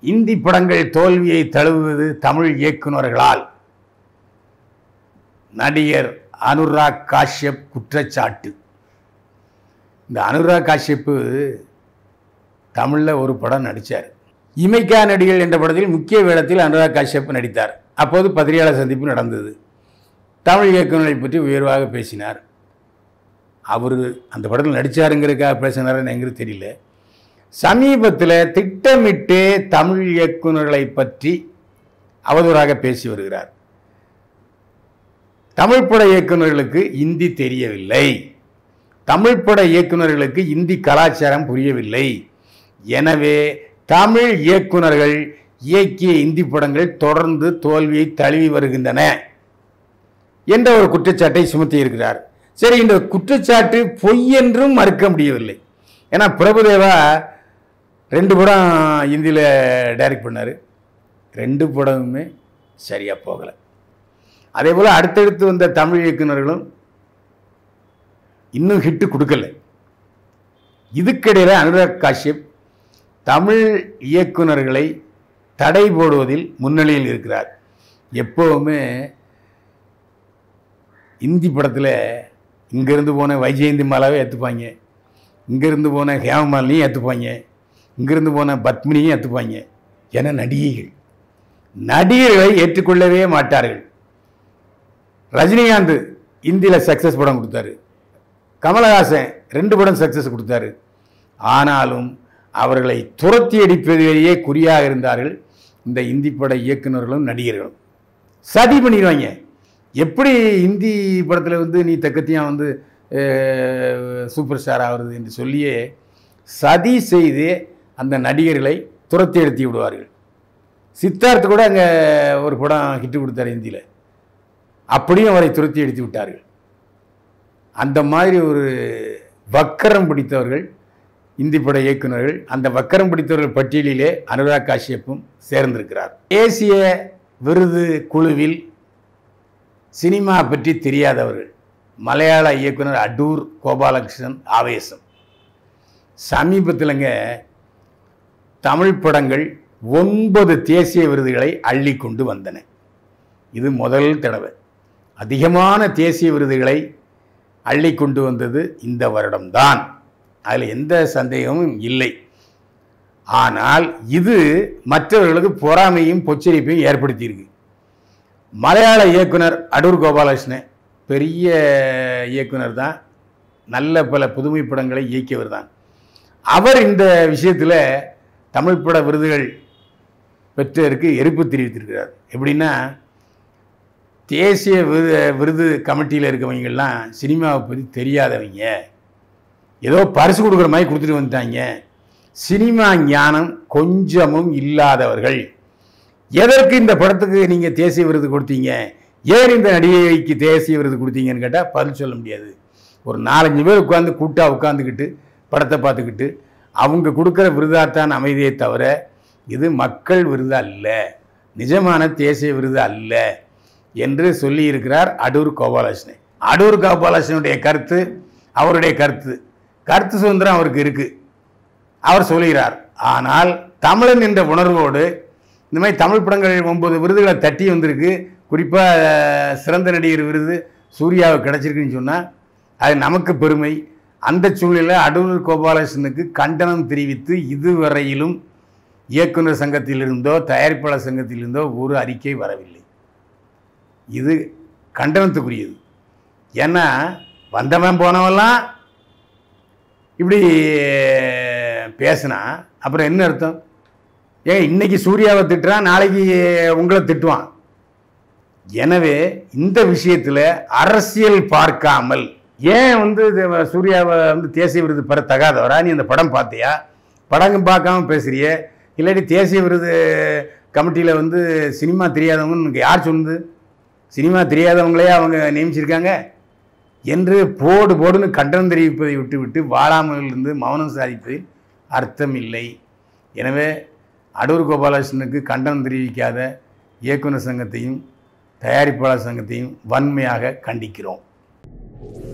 இந்தி படங்கள் தோல்வியை தழுவுவது தமிழ் இயக்குனர்களால் நடிகர் அனுராக் காஷ்யப் குற்றச்சாட்டு இந்த அனுராக் காஷ்யப்பு தமிழில் ஒரு படம் நடித்தார் இமைக்கா நடிகள் என்ற படத்தில் முக்கிய வேடத்தில் அனுராக் காஷ்யப் நடித்தார் அப்போது பத்திரிகையாளர் சந்திப்பு நடந்தது தமிழ் இயக்குநரை பற்றி உயர்வாக பேசினார் அவர் அந்த படத்தில் நடித்தாருங்கிறதுக்காக பேசினாருன்னு எங்களுக்கு தெரியல சமீபத்தில் திட்டமிட்டு தமிழ் இயக்குநர்களை பற்றி அவதூறாக பேசி வருகிறார் தமிழ் பட இயக்குநர்களுக்கு இந்தி தெரியவில்லை தமிழ் பட இயக்குநர்களுக்கு இந்தி கலாச்சாரம் புரியவில்லை எனவே தமிழ் இயக்குனர்கள் இயக்கிய இந்தி படங்கள் தொடர்ந்து தோல்வியை தழுவி வருகின்றன என்ற ஒரு குற்றச்சாட்டை சுமத்தி இருக்கிறார் சரி இந்த குற்றச்சாட்டு பொய் என்றும் மறுக்க முடியவில்லை ஏன்னா பிரபுதேவா ரெண்டு படம் இந்தியில் டைரக்ட் பண்ணார் ரெண்டு படமுமே சரியாக போகலை அதே போல் அடுத்தடுத்து வந்த தமிழ் இயக்குனர்களும் இன்னும் ஹிட்டு கொடுக்கல இதுக்கிடையில் அனுராக் காஷ்யப் தமிழ் இயக்குனர்களை தடை போடுவதில் முன்னணியில் இருக்கிறார் எப்போவுமே இந்தி படத்தில் இங்கேருந்து போன வைஜெயந்தி மாலாவை ஏற்றுப்பாங்க இங்கேருந்து போன ஹேமமாலினியும் ஏற்றுப்பாங்க இங்கேருந்து போன பத்மினியும் ஏற்றுப்பாங்க என நடிகைகள் நடிகர்களை ஏற்றுக்கொள்ளவே மாட்டார்கள் ரஜினிகாந்த் இந்தியில் சக்ஸஸ் படம் கொடுத்தாரு கமலஹாசன் ரெண்டு படம் சக்ஸஸ் கொடுத்தாரு ஆனாலும் அவர்களை துரத்தி அடிப்பதிலேயே குறியாக இருந்தார்கள் இந்த இந்தி பட இயக்குநர்களும் நடிகர்களும் சதி பண்ணிடுவாங்க எப்படி இந்தி படத்தில் வந்து நீ தக்கத்தையும் வந்து அஹ், சூப்பர் ஸ்டார் ஆகிறது என்று சொல்லியே சதி செய்து அந்த நடிகர்களை துரத்தி எடுத்து விடுவார்கள் சித்தார்த் கூட அங்கே ஒரு படம் ஹிட்டு கொடுத்தாரு இந்தியில் அப்படியும் அவரை துரத்தி எடுத்து விட்டார்கள் அந்த மாதிரி ஒரு வக்கரம் பிடித்தவர்கள் இந்தி பட இயக்குனர்கள் அந்த வக்கரம் பிடித்தவர்கள் பட்டியலிலே அனுராக் காஷ்யப்பும் சேர்ந்திருக்கிறார் தேசிய விருது குழுவில் சினிமா பற்றி தெரியாதவர்கள் மலையாள இயக்குனர் அடூர் கோபாலகிருஷ்ணன் ஆவேசம் சமீபத்திலங்க தமிழ் படங்கள் ஒன்பது தேசிய விருதுகளை அள்ளி கொண்டு வந்தன இது முதல் தடவை அதிகமான தேசிய விருதுகளை அள்ளி கொண்டு வந்தது இந்த வருடம்தான் அதில் எந்த சந்தேகமும் இல்லை ஆனால் இது மற்றவர்களுக்கு பொறாமையும் பொச்சரிப்பையும் ஏற்படுத்தியிருக்கு மலையாள இயக்குனர் அடூர் கோபாலகிருஷ்ணன் பெரிய இயக்குனர் தான் நல்ல பல புதுமை படங்களை இயக்கியவர் தான் அவர் இந்த விஷயத்தில் தமிழ் பட விருதுகள் பெற்றதற்கு எதிர்ப்பு தெரிவித்திருக்கிறார் எப்படின்னா தேசிய விருது விருது கமிட்டியில் இருக்கவங்கெல்லாம் சினிமாவை பற்றி தெரியாதவங்க ஏதோ பரிசு கொடுக்குற மாதிரி கொடுத்துட்டு வந்துட்டாங்க சினிமா ஞானம் கொஞ்சமும் இல்லாதவர்கள் எதற்கு இந்த படத்துக்கு நீங்கள் தேசிய விருது கொடுத்தீங்க ஏன் இந்த நடிகைக்கு தேசிய விருது கொடுத்தீங்கன்னு கேட்டால் பதில் சொல்ல முடியாது ஒரு நாலஞ்சு பேர் உட்காந்து கூட்டாக உட்காந்துக்கிட்டு படத்தை பார்த்துக்கிட்டு அவங்க கொடுக்குற விருதாத்தான் அமைதியை தவிர இது மக்கள் விருது அல்ல நிஜமான தேசிய விருது அல்ல என்று சொல்லியிருக்கிறார் அடூர் கோபாலகிருஷ்ணன் அடூர் கோபாலகிருஷ்ணனுடைய கருத்து அவருடைய கருத்து கருத்து சுதந்திரம் அவருக்கு இருக்கு அவர் சொல்கிறார் ஆனால் தமிழன் என்ற உணர்வோடு இந்த மாதிரி தமிழ் படங்கள் ஒன்பது விருதுகளை தட்டி வந்திருக்கு குறிப்பாக சிறந்த நடிகர் விருது சூர்யாவுக்கு கிடச்சிருக்குன்னு சொன்னால் அது நமக்கு பெருமை அந்த சூழ்நிலையில் அடூர் கோபாலகிருஷ்ணனுக்கு கண்டனம் தெரிவித்து இதுவரையிலும் இயக்குனர் சங்கத்திலிருந்தோ தயாரிப்பாளர் சங்கத்திலிருந்தோ ஒரு அறிக்கை வரவில்லை இது கண்டனத்துக்குரியது ஏன்னா வந்தவன் போனவெல்லாம் இப்படி பேசினா அப்புறம் என்ன அர்த்தம் ஏன் இன்னைக்கு சூர்யாவை திட்டுறான் நாளைக்கு உங்களை திட்டுவான் எனவே இந்த விஷயத்தில் அரசியல் பார்க்காமல் ஏன் வந்து இது சூர்யாவை வந்து தேசிய விருது பெற தகாதவரா நீ அந்த படம் பார்த்தியா படம் பார்க்காம பேசுறிய இல்லாட்டி தேசிய விருது கமிட்டியில் வந்து சினிமா தெரியாதவங்கன்னு உனக்கு யார் சொன்னது சினிமா தெரியாதவங்களே அவங்க நியமிச்சிருக்காங்க என்று போடு போடுன்னு கண்டனம் தெரிவிப்பதை விட்டுவிட்டு வாழாமலிருந்து மௌனம் சாதிப்பதில் அர்த்தம் இல்லை எனவே அடூர் கோபாலகிருஷ்ணனுக்கு கண்டனம் தெரிவிக்காத இயக்குனர் சங்கத்தையும் தயாரிப்பாளர் சங்கத்தையும் வன்மையாக கண்டிக்கிறோம்